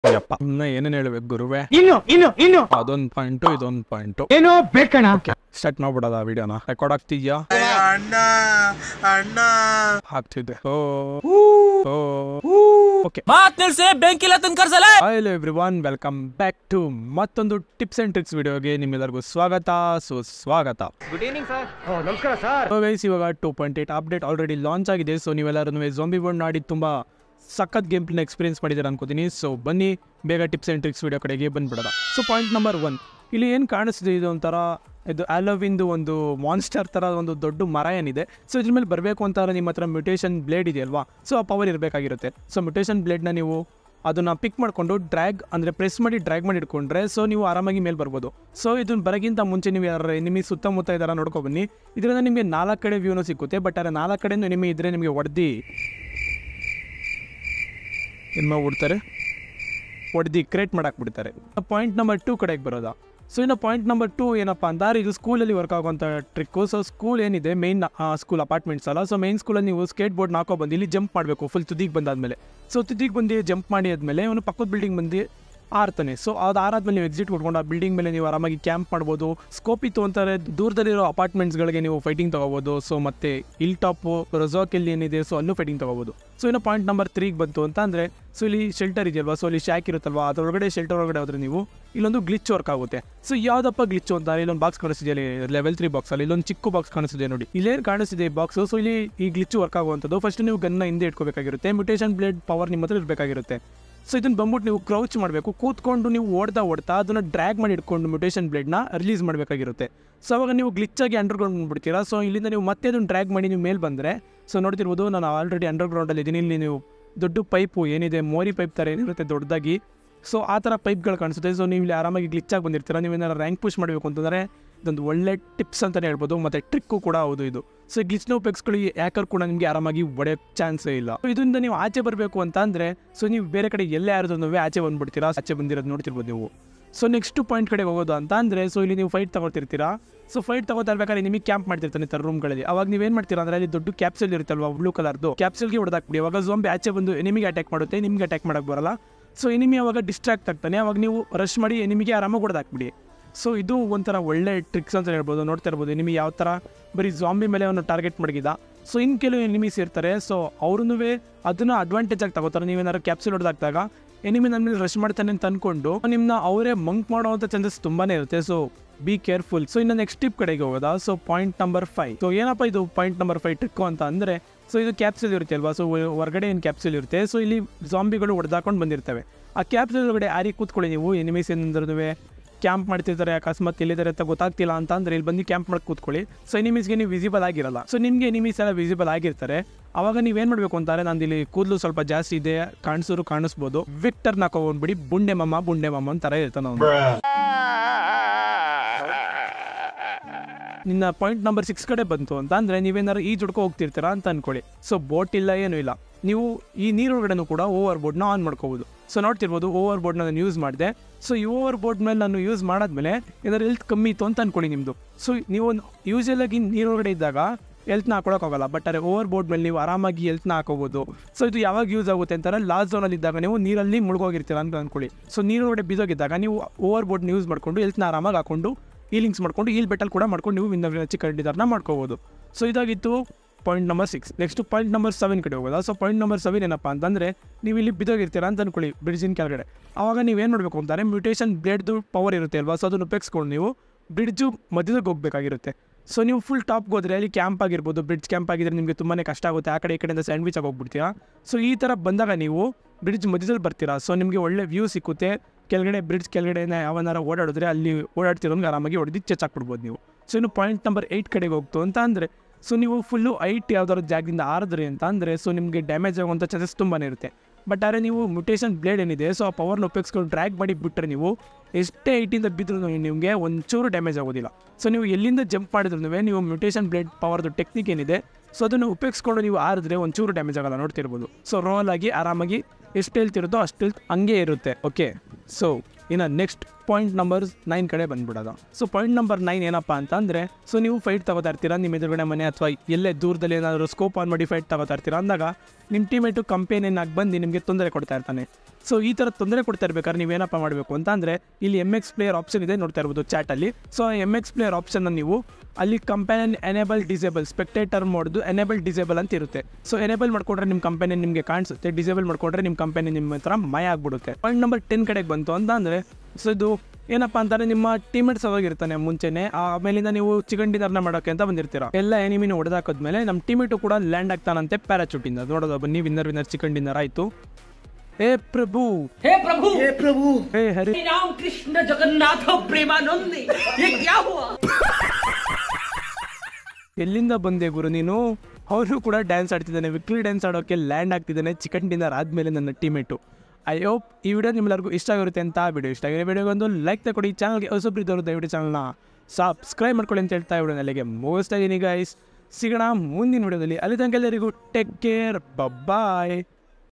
ಯಪ್ಪ ಇನ್ನ ಏನೇನು ಹೇಳ್ಬೇಕು ಗುರುವೆ ಇನ್ನು ಇನ್ನು ಇನ್ನು ಅದೊಂದು ಪಾಯಿಂಟು ಇದೊಂದು ಪಾಯಿಂಟು ಏನೋ ಬೇಕಣ ಸ್ಟಾರ್ಟ್ ಮಾಡ್ಬಿಡೋದ ವಿಡಿಯೋನ ರೆಕಾರ್ಡ್ ಆಗ್ತಿದ್ಯಾ ಅಣ್ಣ ಅಣ್ಣ ಆಗ್ತಿದೆ ಓ ಓ ಓಕೆ ಮಾತ್ ನಿಲ್ಸಿ ಬೆಂಕಿಲ ಕರ್ಸಲ hello everyone welcome back to ಮತ್ತೊಂದು ಟಿಪ್ಸ್ ಆ್ಯಂಡ್ ಟ್ರಿಕ್ಸ್ ವಿಡಿಯೋಗೆ ನಿಮ್ಮೆಲ್ಲರಿಗೂ ಸ್ವಾಗತ ಸುಸ್ವಾಗತ ಗುಡ್ ಈವ್ನಿಂಗ್ ಸರ್ ಓ ನಮಸ್ಕಾರ ಸರ್ ಗೈಸ್ ಇವಾಗ two point eight update already launch ಆಗಿದೆ ಸೊ ನೀವೆಲ್ಲರೂ ಝೋಂಬಿ ಬೋರ್ಡ್ ಆಡಿ ತುಂಬ ಸಖತ್ ಗೇಮ್ ಪ್ಲೇನ ಎಕ್ಸ್ಪೀರಿಯನ್ಸ್ ಮಾಡಿದ್ದೀರ ಅನ್ಕೋತೀನಿ ಸೊ ಬನ್ನಿ ಬೇಗ ಟಿಪ್ಸ್ ಆ್ಯಂಡ್ ಟ್ರಿಕ್ಸ್ ವಿಡಿಯೋ ಕಡೆಗೆ ಬಂದ್ಬಿಡೋದ ಸೊ ಪಾಯಿಂಟ್ ನಂಬರ್ ಒನ್ ಇಲ್ಲಿ ಏನು ಕಾಣಿಸ್ತಿದೆ ಇದು ಒಂಥರ ಇದು ಆಲೋವಿಂದು ಒಂದು ಮಾನ್ಸ್ಟರ್ ಥರ ಒಂದು ದೊಡ್ಡ ಮರ ಏನಿದೆ ಸೊ ಇದ್ರ ಮೇಲೆ ಬರಬೇಕು ಅಂತಾರೆ ನಿಮ್ಮ ಹತ್ರ ಮ್ಯೂಟೇಷನ್ ಬ್ಲೇಡ್ ಇದೆಯಲ್ವಾ ಸೊ ಆ ಪವರ್ ಇರಬೇಕಾಗಿರುತ್ತೆ ಸೊ ಮ್ಯೂಟೇಷನ್ ಬ್ಲೇಡ್ನ ನೀವು ಅದನ್ನು ಪಿಕ್ ಮಾಡಿಕೊಂಡು ಡ್ರ್ಯಾಗ್ ಅಂದರೆ ಪ್ರೆಸ್ ಮಾಡಿ ಡ್ರ್ಯಾಗ್ ಮಾಡಿ ಇಟ್ಕೊಂಡ್ರೆ ಸೊ ನೀವು ಆರಾಮಾಗಿ ಮೇಲೆ ಬರ್ಬೋದು ಸೊ ಇದನ್ನ ಬರೋಕ್ಕಿಂತ ಮುಂಚೆ ನೀವು ಯಾರು ಎನಿಮಿ ಸುತ್ತಮುತ್ತ ಇದಾರ ನೋಡ್ಕೊ ಬನ್ನಿ ಇದರಿಂದ ನಿಮಗೆ ನಾಲ್ಕು ಕಡೆ ವ್ಯೂನೂ ಸಿಕ್ಕುತ್ತೆ ಬಟ್ ಅದ್ರ ನಾಲ್ಕು ಕಡೆನೂ ಎನಿಮಿ ಇದ್ದರೆ ನಿಮಗೆ ಹೊಡೆದು ಏನು ಮಾಡ್ಬಿಡ್ತಾರೆ ಹೊಡೆದು ಕ್ರಿಯೇಟ್ ಮಾಡಕ್ಕೆ ಬಿಡ್ತಾರೆ ಪಾಯಿಂಟ್ ನಂಬರ್ ಟೂ ಕಡೆಗೆ ಬರೋದಾ ಸೊ ಇನ್ನು ಪಾಯಿಂಟ್ ನಂಬರ್ ಟೂ ಏನಪ್ಪ ಅಂದರೆ ಇದು ಸ್ಕೂಲಲ್ಲಿ ವರ್ಕ್ ಆಗುವಂಥ ಟ್ರಿಕ್ಕು ಸೊ ಸ್ಕೂಲ್ ಏನಿದೆ ಮೇನ್ ಸ್ಕೂಲ್ ಅಪಾರ್ಟ್ಮೆಂಟ್ಸ್ ಅಲ್ಲ ಸೊ ಮೇನ್ ಸ್ಕೂಲಲ್ಲಿ ನೀವು ಸ್ಕೇಟ್ ಬೋರ್ಡ್ ಹಾಕೋ ಬಂದು ಇಲ್ಲಿ ಜಂಪ್ ಮಾಡಬೇಕು ಫುಲ್ ತುದಿಗೆ ಬಂದಾದ್ಮೇಲೆ ಸೊ ತುದಿಗೆ ಬಂದು ಜಂಪ್ ಮಾಡಿ ಆದಮೇಲೆ ಅವನು ಪಕ್ಕದ ಬಿಲ್ಡಿಂಗ್ ಬಂದು ಆರ್ತಾನೆ ಸೊ ಅದು ಆರಾದ್ಮೇಲೆ ನೀವು ಎಕ್ಸಿಟ್ ಕೊಟ್ಕೊಂಡು ಆ ಬಿಲ್ಡಿಂಗ್ ಮೇಲೆ ನೀವು ಆರಾಮಾಗಿ ಕ್ಯಾಂಪ್ ಮಾಡ್ಬೋದು ಸ್ಕೋಪ್ ಇತ್ತು ಅಂತಾರೆ ದೂರದಲ್ಲಿರೋ ಅಪಾರ್ಟ್ಮೆಂಟ್ಸ್ಗಳಿಗೆ ನೀವು ಫೈಟಿಂಗ್ ತೊಗೋಬೋದು ಸೊ ಮತ್ತೆ ಇಲ್ ಟಾಪು ರೆಸಾರ್ಕಲ್ಲಿ ಏನಿದೆ ಸೊ ಅಲ್ಲೂ ಫೈಟಿಂಗ್ ತೊಗೋಬೋದು ಸೊ ಇನ್ನು ಪಾಯಿಂಟ್ ನಂಬರ್ ತ್ರೀಗೆ ಬಂತು ಅಂತ ಅಂದರೆ ಸೊ ಇಲ್ಲಿ ಶೆಲ್ಟರ್ ಇದೆಯಲ್ವಾ ಸೊ ಇಲ್ಲಿ ಶಾಕ್ ಇರುತ್ತಲ್ವಾ ಅದರೊಳಗಡೆ ಶೆಲ್ಟರ್ ಒಳಗಡೆ ಹೋದ್ರೆ ನೀವು ಇಲ್ಲೊಂದು ಗ್ಲಿಚ್ ವರ್ಕ್ ಆಗುತ್ತೆ ಸೊ ಯಾವುದಪ್ಪ ಗ್ಲಿಚ್ ಅಂತ ಇಲ್ಲೊಂದು ಬಾಕ್ಸ್ ಕಾಣಿಸ್ತಿದೆ ಇಲ್ಲಿ ಲೆವೆಲ್ ತ್ರೀ ಬಾಕ್ಸ್ ಅಲ್ಲಿ ಇಲ್ಲೊಂದು ಚಿಕ್ಕ ಬಾಕ್ಸ್ ಕಾಣಿಸ್ತಿದೆ ನೋಡಿ ಇಲ್ಲೇನು ಕಾಣಿಸ್ತಿದೆ ಈ ಬಾಕ್ಸ್ ಸೊ ಇಲ್ಲಿ ಈ ಗ್ಲಿಚ್ ವರ್ಕ್ ಆಗುವಂಥದ್ದು ಫಸ್ಟ್ ನೀವು ಗನ್ನ ಹಿಂದೆ ಇಟ್ಕೋಬೇಕಾಗಿರುತ್ತೆ ಮ್ಯೂಟೇಷನ್ ಬ್ಲೇಡ್ ಪವರ್ ನಿಮ್ಮ ಹತ್ರ ಇರಬೇಕಾಗಿರುತ್ತೆ ಸೊ ಇದನ್ನ ಬಂದ್ಬಿಟ್ಟು ನೀವು ಕ್ರೌಚ್ ಮಾಡಬೇಕು ಕೂತ್ಕೊಂಡು ನೀವು ಓಡ್ತಾ ಓಡ್ತಾ ಅದನ್ನು ಡ್ರ್ಯಾಗ್ ಮಾಡಿ ಇಟ್ಕೊಂಡು ಮ್ಯೂಟೇಷನ್ ಬ್ಲೇಡ್ನ ರಿಲೀಸ್ ಮಾಡಬೇಕಾಗಿರುತ್ತೆ ಸೊ ಅವಾಗ ನೀವು ಗ್ಲಿಚ್ಚಾಗಿ ಅಂಡರ್ಗ್ರೌಂಡ್ ಬಂದ್ಬಿಡ್ತೀರಾ ಸೊ ಇಲ್ಲಿಂದ ನೀವು ಮತ್ತೆ ಅದನ್ನು ಡ್ರ್ಯಾಗ್ ಮಾಡಿ ನೀವು ಮೇಲೆ ಬಂದರೆ ಸೊ ನೋಡ್ತಿರ್ಬೋದು ನಾನು ಆಲ್ರೆಡಿ ಅಂಡರ್ಗ್ರೌಂಡಲ್ಲಿ ಇದ್ದೀನಿ ಇಲ್ಲಿ ನೀವು ದೊಡ್ಡ ಪೈಪು ಏನಿದೆ ಮೋರಿ ಪೈಪ್ ಥರ ಏನಿರುತ್ತೆ ದೊಡ್ಡದಾಗಿ ಸೊ ಆ ಥರ ಪೈಪ್ಗಳು ಕಾಣಿಸುತ್ತೆ ಸೊ ನೀವು ಇಲ್ಲಿ ಆರಾಮಾಗಿ ಗ್ಲಿಚ್ಚಾಗಿ ಬಂದಿರ್ತೀರ ನೀವು ಏನಾರು ರ್ಯಾಂಕ್ ಪುಷ್ ಮಾಡಬೇಕು ಅಂತಂದರೆ ಇದೊಂದು ಒಳ್ಳೆ ಟಿಪ್ಸ್ ಅಂತಲೇ ಹೇಳ್ಬೋದು ಮತ್ತು ಟ್ರಿಕ್ಕು ಕೂಡ ಹೌದು ಇದು ಸೊ ಈ ಗ್ಲಿಚ್ನ ಉಪಯೋಗಿಸ್ಕೊಳ್ಳಿ ಯಾಕರ್ ಕೂಡ ನಿಮಗೆ ಆರಾಮಾಗಿ ಹೊಡೆಯೋಕ್ಕೆ ಚಾನ್ಸೇ ಇಲ್ಲ So ಇದರಿಂದ ನೀವು ಆಚೆ ಬರಬೇಕು ಅಂತ ಅಂದರೆ ಸೊ ನೀವು ಬೇರೆ ಕಡೆ ಎಲ್ಲೇ ಯಾರ್ದು ಆಚೆ ಬಂದ್ಬಿಡ್ತೀರಾ ಆಚೆ ಬಂದಿರೋದು ನೋಡ್ತಿರ್ಬೋದು ನೀವು ಸೊ ನೆಕ್ಸ್ಟ್ ಪಾಯಿಂಟ್ ಕಡೆಗೆ ಹೋಗೋದು ಅಂತ ಅಂದರೆ ಸೊ ಇಲ್ಲಿ ನೀವು ಫೈಟ್ ತಗೊಳ್ತಿರ್ತೀರಾ ಸೊ ಫೈಟ್ ತಗೋತಾ ಇರ್ಬೇಕಾದ್ರೆ ನಿಮಗೆ ಕ್ಯಾಂಪ್ ಮಾಡ್ತಿರ್ತಾನೆ ಥರ ರೂಮ್ಗಳಲ್ಲಿ ಅವಾಗ ನೀವೇನು ಮಾಡ್ತೀರಾ ಅಂದರೆ ಅಲ್ಲಿ ದೊಡ್ಡ ಕ್ಯಾಪ್ಸಲ್ ಇರುತ್ತಲ್ವಾ ಬ್ಲೂ ಕಲರ್ದು ಕ್ಯಾಪ್ಸಲ್ಗೆ ಹೊಡೆದಾಕ್ಬಿಡಿ ಅವಾಗ ಝೋಂಬಿ ಆಚೆ ಬಂದು ಎನಿಮಿಗೆ ಅಟ್ಯಾಕ್ ಮಾಡುತ್ತೆ ನಿಮ್ಗೆ ಅಟ್ಯಾಕ್ ಮಾಡಕ್ಕೆ ಬರಲ್ಲ ಸೊ ಎನಿಮಿ ಅವಾಗ ಡಿಸ್ಟ್ರಾಕ್ಟ್ ಆಗ್ತಾನೆ ಅವಾಗ ನೀವು ರಶ್ ಮಾಡಿ ಎನಿಮಿಗೆ ಆರಾಮಾಗಿ ಹೊಡೆದಾಕ್ಬಿಡಿ ಸೊ ಇದು ಒಂಥರ ಒಳ್ಳೆ ಟ್ರಿಕ್ಸ್ ಅಂತ ಹೇಳ್ಬೋದು ನೋಡ್ತಾ ಇರ್ಬೋದು ನಿಮಗೆ ಯಾವ ಥರ ಬರೀ ಜಾಂಬಿ ಮೇಲೆ ಅವನು ಟಾರ್ಗೆಟ್ ಮಡಗಿದ ಸೊ ಇನ್ನು ಕೆಲವು ಎನಿಮೀಸ್ ಇರ್ತಾರೆ ಸೊ ಅವ್ರೂ ಅದನ್ನು ಅಡ್ವಾಂಟೇಜ್ ಆಗಿ ತಗೋತಾರೆ ನೀವೇನಾದ್ರು ಕ್ಯಾಪ್ಸೂಲ್ ಹೊಡೆದಾಕ್ದಾಗ ಎನಿಮಿ ನನ್ನ ಮೇಲೆ ರಶ್ ಮಾಡ್ತಾನೆ ಅಂತ ಅನ್ಕೊಂಡು ನಿಮ್ಮನ್ನ ಅವರೇ ಮಂಕ್ ಮಾಡೋವಂಥ ಚಾನ್ಸಸ್ ತುಂಬಾನೇ ಇರುತ್ತೆ ಸೊ ಬಿ ಕೇರ್ಫುಲ್ ಸೊ ಇನ್ನು ನೆಕ್ಸ್ಟ್ ಟಿಪ್ ಕಡೆಗೆ ಹೋಗೋದಾ so point number five so ಏನಪ್ಪ ಇದು ಪಾಯಿಂಟ್ ನಂಬರ್ ಫೈವ್ ಟ್ರಿಕ್ಕು ಅಂತ ಅಂದರೆ ಸೊ ಇದು ಕ್ಯಾಪ್ಸೂಲ್ ಇರುತ್ತೆ ಅಲ್ವಾ ಸೊ ಹೊರಗಡೆ ಏನು ಕ್ಯಾಪ್ಸೂಲ್ ಇರುತ್ತೆ ಸೊ ಇಲ್ಲಿ ಜಾಂಬಿಗಳು ಹೊಡೆದಾಕೊಂಡು ಬಂದಿರ್ತವೆ ಆ ಕ್ಯಾಪ್ಸೂಲ್ ಒಳಗಡೆ ಆರಿ ಕೂತ್ಕೊಳ್ಳಿ ನೀವು ಎನಿಮೀಸ್ ಏನಂದ್ರೂ ಕ್ಯಾಂಪ್ ಮಾಡ್ತಿರ್ತಾರೆ ಅಕಸ್ಮಾತ್ ಎಲ್ಲಿದ್ದಾರೆ ಅಂತ ಗೊತ್ತಾಗ್ತಿಲ್ಲ ಅಂತ ಅಂದ್ರೆ ಇಲ್ಲಿ ಬಂದು ಕ್ಯಾಂಪ್ ಮಾಡಿ ಕೂತ್ಕೊಳ್ಳಿ ಸೊ ಎನಿಮೀಸ್ಗೆ ನೀವು ವಿಸಿಬಲ್ ಆಗಿರಲ್ಲ ಸೊ ನಿಮಗೆ ಎನಿಮೀಸ್ ಎಲ್ಲ ವಿಸಿಬಲ್ ಆಗಿರ್ತಾರೆ ಅವಾಗ ನೀವೇನು ಮಾಡಬೇಕು ಅಂತಾರೆ ನಂದು ಇಲ್ಲಿ ಕೂದಲು ಸ್ವಲ್ಪ ಜಾಸ್ತಿ ಇದೆ ಕಾಣಿಸೋರು ಕಾಣಿಸ್ಬೋದು ವಿಕ್ಟರ್ ನಾಕೊಂಡ್ಬಿಡಿ ಬುಂಡೆ ಮಮ್ಮ ಬುಂಡೆ ಮಮ್ಮ ಅಂತರ ಇರ್ತಾನೆ ಅವನು ನಿನ್ನ ಪಾಯಿಂಟ್ ನಂಬರ್ ಸಿಕ್ಸ್ ಕಡೆ ಬಂತು ಅಂತ ಅಂದರೆ ನೀವೇನಾದ್ರು ಈ ಜುಡ್ಕೊ ಹೋಗ್ತಿರ್ತೀರಾ ಅಂತ ಅನ್ಕೊಳ್ಳಿ ಸೊ ಬೋಟ್ ಇಲ್ಲ ಏನೂ ಇಲ್ಲ ನೀವು ಈ ನೀರೊಳಗಡೆನೂ ಕೂಡ ಓವರ್ ಬೋರ್ಡ್ನ ಆನ್ ಮಾಡ್ಕೋಬೋದು ಸೊ ನೋಡ್ತಿರ್ಬೋದು ಓವರ್ ಬೋರ್ಡ್ನ ನಾನು ಯೂಸ್ ಮಾಡಿದೆ ಸೊ ಈ ಓವರ್ ಬೋರ್ಡ್ ಮೇಲೆ ನಾನು ಯೂಸ್ ಮಾಡಾದ್ಮೇಲೆ ಏನಾದ್ರು ಹೆಲ್ತ್ ಕಮ್ಮಿ ಇತ್ತು ಅಂತ ಅನ್ಕೊಳ್ಳಿ ನಿಮ್ಮದು ಸೊ ನೀವು ಯೂಶಲಾಗಿ ನೀರೊಳಗಡೆ ಇದ್ದಾಗ ಹೆಲ್ತ್ನ ಹಾಕೊಳಕ್ಕಾಗಲ್ಲ ಬಟ್ ಅರೆ ಓವರ್ ಬೋರ್ಡ್ ಮೇಲೆ ನೀವು ಆರಾಮಾಗಿ ಹೆಲ್ತ್ನ ಹಾಕೋಬೋದು ಸೊ ಇದು ಯಾವಾಗ ಯೂಸ್ ಆಗುತ್ತೆ ಅಂತಾರೆ ಲಾಸ್ಟ್ ಝೋನಲ್ಲಿ ಇದ್ದಾಗ ನೀವು ನೀರಲ್ಲಿ ಮುಳುಗೋಗಿರ್ತೀರ ಅಂತ ಅನ್ಕೊಳ್ಳಿ ಸೊ ನೀರೊಳಗಡೆ ಬಿದ್ದೋಗಿದ್ದಾಗ ನೀವು ಓವರ್ ಬೋರ್ಡ್ನ ಯೂಸ್ ಮಾಡಿಕೊಂಡು ಹೆಲ್ತ್ನ ಆರಾಮಾಗಿ ಹಾಕೊಂಡು ಹೀಲಿಂಗ್ಸ್ ಮಾಡ್ಕೊಂಡು ಹೀಲ್ ಬೆಟಲ್ ಕೂಡ ಮಾಡ್ಕೊಂಡು ನೀವು ವಿನ್ನ ಚಿಕನ್ ಡಿನ್ನರ್ನ ಮಾಡ್ಕೋಬೋದು ಸೊ ಇದಾಗಿತ್ತು point number six next point number seven ಕಡೆ ಹೋಗೋದಾ ಸೊ ಪಾಯಿಂಟ್ ನಂಬರ್ ಸೆವೆನ್ ಏನಪ್ಪ ಅಂತಂದರೆ ನೀವು ಇಲ್ಲಿ ಬಿದ್ದೋಗಿರ್ತೀರ ಅಂತ ಅನ್ಕೊಳ್ಳಿ ಬ್ರಿಡ್ಜಿನ ಕೆಳಗಡೆ ಆವಾಗ ನೀವೇನು ಮಾಡಬೇಕು ಅಂತಾರೆ ಮ್ಯೂಟೇಷನ್ ಬ್ಲೇಡ್ದು ಪವರ್ ಇರುತ್ತೆ ಅಲ್ವಾ ಸೊ ಅದನ್ನು ಉಪಯೋಗಿಸ್ಕೊಂಡು ನೀವು ಬ್ರಿಡ್ಜು ಮಧ್ಯದಾಗ ಹೋಗಬೇಕಾಗಿರುತ್ತೆ ಸೊ ನೀವು ಫುಲ್ ಟಾಪ್ಗೆ ಹೋದ್ರೆ ಅಲ್ಲಿ ಕ್ಯಾಂಪ್ ಆಗಿರ್ಬೋದು ಬ್ರಿಡ್ಜ್ ಕ್ಯಾಂಪ್ ಆಗಿದ್ರೆ ನಿಮಗೆ ತುಂಬಾ ಕಷ್ಟ ಆಗುತ್ತೆ ಆ ಕಡೆ ಈ ಕಡೆಯಿಂದ ಸ್ಯಾಂಡ್ವಿಚ್ ಆಗಿ ಹೋಗ್ಬಿಡ್ತೀರಾ ಸೊ ಈ ಥರ ಬಂದಾಗ ನೀವು ಬ್ರಿಡ್ಜ್ ಮಧ್ಯದಲ್ಲಿ ಬರ್ತೀರಾ ಸೊ ನಿಮಗೆ ಒಳ್ಳೆ ವ್ಯೂ ಸಿಕ್ಕುತ್ತೆ ಕೆಳಗಡೆ ಬ್ರಿಡ್ಜ್ ಕೆಳಗಡೆ ಯಾವನಾರ ಓಡಾಡಿದ್ರೆ ಅಲ್ಲಿ ಓಡಾಡ್ತಿರೋಂಗೆ ಆರಾಮಾಗಿ ಹೊಡೆದು ಚೆಚ್ಚಾಕ್ಬಿಡ್ಬೋದು ನೀವು ಸೊ ಇನ್ನು ಪಾಯಿಂಟ್ ನಂಬರ್ ಏಯ್ಟ್ ಕಡೆಗೆ ಹೋಗ್ತು ಅಂತ ಅಂದರೆ ಸೊ ನೀವು ಫುಲ್ಲು ಐಟ್ ಯಾವ್ದಾದ್ರು ಜಾಗದಿಂದ ಆರಿದ್ರಿ ಅಂತ ಅಂದರೆ ಸೊ ನಿಮಗೆ ಡ್ಯಾಮೇಜ್ ಆಗುವಂಥ ಚಾನ್ಸಸ್ ತುಂಬಾ ಇರುತ್ತೆ ಬಟ್ ಆದರೆ ನೀವು ಮ್ಯೂಟೇಷನ್ ಬ್ಲೇಡ್ ಏನಿದೆ ಸೊ ಆ ಪವರ್ನ ಉಪಯೋಗಿಸ್ಕೊಂಡು ಡ್ರ್ಯಾಗ್ ಮಾಡಿ ಬಿಟ್ಟರೆ ನೀವು ಎಷ್ಟೇ ಐಟಿಂದ ಬಿದ್ದರೂ ನಿಮಗೆ ಒಂಚೂರು ಡ್ಯಾಮೇಜ್ ಆಗೋದಿಲ್ಲ ಸೊ ನೀವು ಎಲ್ಲಿಂದ ಜಂಪ್ ಮಾಡಿದ್ರು ನೀವು ಮ್ಯೂಟೇಷನ್ ಬ್ಲೇಡ್ ಪವರ್ದು ಟೆಕ್ನಿಕ್ ಏನಿದೆ ಸೊ ಅದನ್ನು ಉಪಯೋಗಿಸ್ಕೊಂಡು ನೀವು ಆರಿದ್ರೆ ಒಂಚೂರು ಡ್ಯಾಮೇಜ್ ಆಗಲ್ಲ ನೋಡ್ತಿರ್ಬೋದು ಸೊ ರೋಲ್ ಆಗಿ ಆರಾಮಾಗಿ ಎಷ್ಟು ಹೇಳ್ತಿರುತ್ತೋ ಅಷ್ಟು health ಹಂಗೆ ಇರುತ್ತೆ ಓಕೆ ಸೊ ಇನ್ನು ನೆಕ್ಸ್ಟ್ ಪಾಯಿಂಟ್ ನಂಬರ್ ನೈನ್ ಕಡೆ ಬಂದ್ಬಿಡೋದು ಸೊ ಪಾಯಿಂಟ್ ನಂಬರ್ ನೈನ್ ಏನಪ್ಪ ಅಂತ ಅಂದರೆ ಸೊ ನೀವು ಫೈಟ್ ತಗೋತಾ ಇರ್ತೀರಾ ನಿಮ್ಮ ಎದುರುಗಡೆ ಮನೆ ಅಥವಾ ಎಲ್ಲೇ ದೂರದಲ್ಲಿ ಏನಾದರೂ ಸ್ಕೋಪ್ ಆನ್ ಮಾಡಿ ಫೈಟ್ ತಗೋತಾ ಇರ್ತೀರಾ ಅಂದಾಗ ನಿಮ್ಮ ಟೀಮೇಟು ಕಂಪೇನಿಯನ್ನಾಗಿ ಬಂದು ನಿಮಗೆ ತೊಂದರೆ ಕೊಡ್ತಾ ಇರ್ತಾನೆ ಸೊ ಈ ಥರ ತೊಂದರೆ ಕೊಡ್ತಾ ಇರ್ಬೇಕಾದ್ರೆ ನೀವೇನಪ್ಪ ಮಾಡಬೇಕು ಅಂತ ಅಂದರೆ ಇಲ್ಲಿ ಎಮ್ ಎಕ್ಸ್ ಪ್ಲೇಯರ್ ಆಪ್ಷನ್ ಇದೆ ನೋಡ್ತಾ ಇರ್ಬೋದು ಚಾಟಲ್ಲಿ ಸೊ ಎಮ್ ಎಕ್ಸ್ ಪ್ಲೇಯರ್ ಆಪ್ಷನ್ನ ನೀವು ಅಲ್ಲಿ ಕಂಪೇನಿಯನ್ ಎನೇಬಲ್ ಡಿಸೇಬಲ್ ಸ್ಪೆಕ್ಟೇಟರ್ ಮೋಡ್ದು ಎನೇಬಲ್ ಡಿಸೇಬಲ್ ಅಂತ ಇರುತ್ತೆ ಸೊ ಎನೇಬಲ್ ಮಾಡ್ಕೊಂಡ್ರೆ ನಿಮ್ಮ ಕಂಪನಿ ನಿಮಗೆ ಕಾಣಿಸುತ್ತೆ ಡಿಸೇಬಲ್ ಮಾಡ್ಕೊಂಡ್ರೆ ನಿಮ್ಮ ಕಂಪನಿ ನಿಮ್ಮ ಹತ್ರ ಮಯ ಆಗ್ಬಿಡುತ್ತೆ ಪಾಯಿಂಟ್ ನಂಬರ್ ಟೆನ್ ಕಡೆಗೆ ಬಂತು ಅಂತ ಅಂದರೆ ಸೊ ಇದು ಏನಪ್ಪ ಅಂತಾರೆ ನಿಮ್ಮ ಟೀಮೇಟ್ಸ್ ಅವಾಗಿರ್ತಾನೆ ಮುಂಚೆನೆ ಆಮೇಲಿಂದ ನೀವು ಚಿಕನ್ ಡಿನ್ನರ್ನ ಮಾಡೋಕೆ ಅಂತ ಬಂದಿರ್ತೀರಾ ಎಲ್ಲ ಎನಿಮಿನ ಹೊಡೆದಾಕದ್ಮೇಲೆ ನಮ್ಮ ಟೀಮೇಟು ಕೂಡ ಲ್ಯಾಂಡ್ ಆಗ್ತಾನಂತೆ ಪ್ಯಾರಾಚೂಟಿಂದ ನೋಡೋದು ಬನ್ನಿ ವಿನ್ನರ್ ವಿನ್ನರ್ ಚಿಕನ್ ಡಿನ್ನರ್ ಆಯಿತು ಹೇ ಪ್ರಭು हे प्रभु हे प्रभु ಹೇ ಹರಿ राम कृष्ण जगन्नाथ प्रेमानंद ये क्या हुआ ಎಲ್ಲಿಂದ ಬಂದೆ ಗುರು ನೀನು ಅವನು ಕೂಡ ಡ್ಯಾನ್ಸ್ ಆಡ್ತಿದ್ದಾನೆ ವಿಕ್ಟ್ರಿ ಡ್ಯಾನ್ಸ್ ಆಡೋಕ್ಕೆ ಲ್ಯಾಂಡ್ ಆಗ್ತಿದ್ದಾನೆ ಚಿಕನ್ ಡಿನ್ನರ್ ಆದಮೇಲೆ ನನ್ನ ಟೀಮೇಟು ಐ ಹೋಪ್ ಈ ವಿಡಿಯೋ ನಿಮ್ಮೆಲ್ಲರಿಗೂ ಇಷ್ಟ ಆಗಿರುತ್ತೆ ಅಂತ ವಿಡಿಯೋ ಇಷ್ಟ ಆಗಿದೆ ವಿಡಿಯೋಗೆ ಒಂದು ಲೈಕ್ ತಗೊಡಿ ಚಾನಲ್ಗೆ ಹೊಸಬ್ರು ಇದ್ದವರು ದಯವಿಟ್ಟು ಚಾನಲ್ನ ಸಬ್ಸ್ಕ್ರೈಬ್ ಮಾಡ್ಕೊಳ್ಳಿ ಅಂತ ಹೇಳ್ತಾ ವಿಡಿಯೋ ಅಲ್ಲಿಗೆ ಮುಗಿಸ್ತಾ ಇದ್ದೀನಿ ಗೈಸ್ ಸಿಗೋಣ ಮುಂದಿನ ವಿಡಿಯೋದಲ್ಲಿ ಅಲ್ಲಿ ತನಕ ಎಲ್ಲರಿಗೂ ಟೇಕ್ ಕೇರ್ ಬಾಯ್